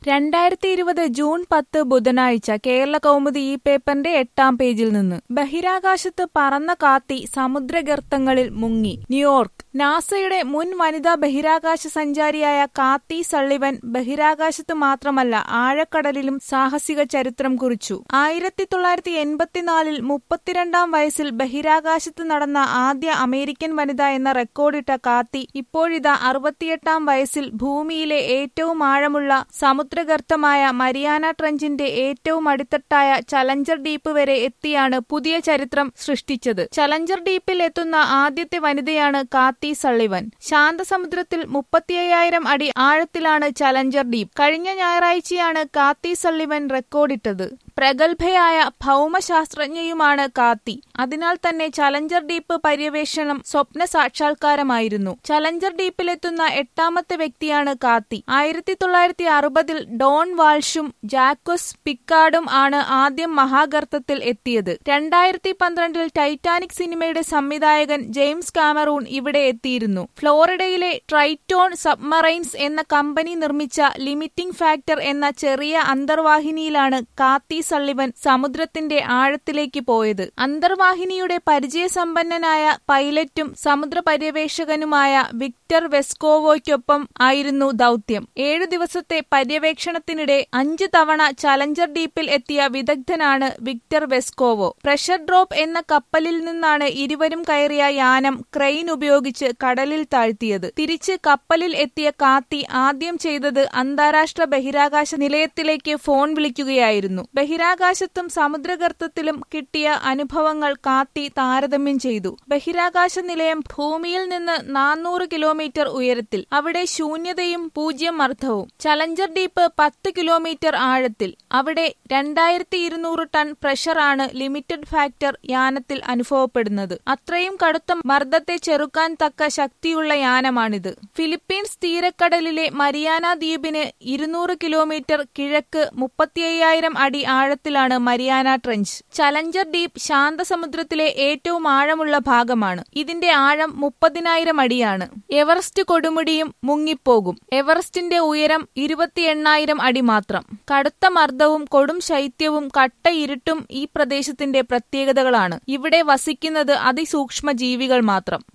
രണ്ടായിരത്തി ഇരുപത് ജൂൺ പത്ത് ബുധനാഴ്ച കേരള കൗമുദി ഈ പേപ്പറിന്റെ എട്ടാം പേജിൽ നിന്ന് ബഹിരാകാശത്ത് പറന്ന കാത്തി സമുദ്രഗർത്തങ്ങളിൽ മുങ്ങി ന്യൂയോർക്ക് നാസയുടെ മുൻ വനിതാ ബഹിരാകാശ സഞ്ചാരിയായ കാത്തി സള്ളിവൻ ബഹിരാകാശത്ത് മാത്രമല്ല ആഴക്കടലിലും സാഹസിക ചരിത്രം കുറിച്ചു ആയിരത്തി തൊള്ളായിരത്തി എൺപത്തിനാലിൽ മുപ്പത്തിരണ്ടാം വയസ്സിൽ ബഹിരാകാശത്ത് നടന്ന ആദ്യ അമേരിക്കൻ വനിത എന്ന റെക്കോർഡിട്ട കാത്തി ഇപ്പോഴിതാ അറുപത്തിയെട്ടാം വയസ്സിൽ ഭൂമിയിലെ ഏറ്റവും ആഴമുള്ള സമുദ്രഗർത്തമായ മരിയാന ട്രഞ്ചിന്റെ ഏറ്റവും അടിത്തട്ടായ ചലഞ്ചർ ഡീപ്പ് വരെ എത്തിയാണ് പുതിയ ചരിത്രം സൃഷ്ടിച്ചത് ചലഞ്ചർ ഡീപ്പിൽ എത്തുന്ന ആദ്യത്തെ വനിതയാണ് കാത്തി സള്ളിവൻ ശാന്തസമുദ്രത്തിൽ മുപ്പത്തിയ്യായിരം അടി ആഴത്തിലാണ് ചലഞ്ചർ ഡീപ്പ് കഴിഞ്ഞ ഞായറാഴ്ചയാണ് കാത്തി സള്ളിവൻ റെക്കോർഡിട്ടത് പ്രഗത്ഭയായ ഭൗമശാസ്ത്രജ്ഞയുമാണ് കാത്തി അതിനാൽ തന്നെ ചലഞ്ചർ ഡീപ്പ് പര്യവേഷണം സ്വപ്ന സാക്ഷാത്കാരമായിരുന്നു ചലഞ്ചർ ഡീപ്പിലെത്തുന്ന എട്ടാമത്തെ വ്യക്തിയാണ് കാത്തി ആയിരത്തി തൊള്ളായിരത്തി അറുപതിൽ ഡോൺ വാൾഷും ജാക്കോസ് പിക്കാർഡും ആണ് ആദ്യം മഹാഗർത്തത്തിൽ എത്തിയത് രണ്ടായിരത്തി പന്ത്രണ്ടിൽ ടൈറ്റാനിക് സിനിമയുടെ സംവിധായകൻ ജെയിംസ് കാമറൂൺ ഇവിടെ എത്തിയിരുന്നു ഫ്ലോറിഡയിലെ ട്രൈറ്റോൺ സബ്മറൈൻസ് എന്ന കമ്പനി നിർമ്മിച്ച ലിമിറ്റിംഗ് ഫാക്ടർ എന്ന ചെറിയ അന്തർവാഹിനിയിലാണ് കാത്തി സള്ളിവൻ സമുദ്രത്തിന്റെ ആഴത്തിലേക്ക് പോയത് അന്തർവാഹിനിയുടെ പരിചയസമ്പന്നനായ പൈലറ്റും സമുദ്ര പര്യവേഷകനുമായ വിക്ടർ വെസ്കോവോയ്ക്കൊപ്പം ആയിരുന്നു ദൗത്യം ഏഴു ദിവസത്തെ പര്യവേക്ഷണത്തിനിടെ അഞ്ച് തവണ ചലഞ്ചർ ഡീപ്പിൽ എത്തിയ വിദഗ്ധനാണ് വിക്ടർ വെസ്കോവോ പ്രഷർ ഡ്രോപ്പ് എന്ന കപ്പലിൽ നിന്നാണ് ഇരുവരും കയറിയ യാനം ക്രെയിൻ ഉപയോഗിച്ച് കടലിൽ താഴ്ത്തിയത് തിരിച്ച് കപ്പലിൽ എത്തിയ കാത്തി ആദ്യം ചെയ്തത് അന്താരാഷ്ട്ര ബഹിരാകാശ നിലയത്തിലേക്ക് ഫോൺ വിളിക്കുകയായിരുന്നു ബഹിരാകാശത്തും സമുദ്രഗർത്തത്തിലും കിട്ടിയ അനുഭവങ്ങൾ കാത്തി താരതമ്യം ചെയ്തു ബഹിരാകാശ നിലയം ഭൂമിയിൽ നിന്ന് നാനൂറ് കിലോമീറ്റർ ഉയരത്തിൽ അവിടെ ശൂന്യതയും പൂജ്യം മർദ്ദവും ചലഞ്ചർ ഡീപ്പ് പത്ത് കിലോമീറ്റർ ആഴത്തിൽ അവിടെ രണ്ടായിരത്തി ഇരുന്നൂറ് ടൺ പ്രഷറാണ് ലിമിറ്റഡ് ഫാക്ടർ യാനത്തിൽ അനുഭവപ്പെടുന്നത് അത്രയും കടുത്ത മർദ്ദത്തെ ചെറുക്കാൻ തക്ക ശക്തിയുള്ള യാനമാണിത് ഫിലിപ്പീൻസ് തീരക്കടലിലെ മരിയാന ദ്വീപിന് ഇരുന്നൂറ് കിലോമീറ്റർ കിഴക്ക് മുപ്പത്തിയ്യായിരം അടി ആഴത്തിലാണ് മരിയാന ട്രഞ്ച് ചലഞ്ചർ ഡീപ്പ് ശാന്തസമുദ്രത്തിലെ ഏറ്റവും ആഴമുള്ള ഭാഗമാണ് ഇതിന്റെ ആഴം മുപ്പതിനായിരം അടിയാണ് എവറസ്റ്റ് കൊടുമുടിയും മുങ്ങിപ്പോകും എവറസ്റ്റിന്റെ ഉയരം ഇരുപത്തി എണ്ണായിരം അടി മാത്രം കടുത്ത മർദ്ദവും കൊടും ശൈത്യവും കട്ട ഇരുട്ടും ഈ പ്രദേശത്തിന്റെ പ്രത്യേകതകളാണ് ഇവിടെ വസിക്കുന്നത് അതിസൂക്ഷ്മ ജീവികൾ മാത്രം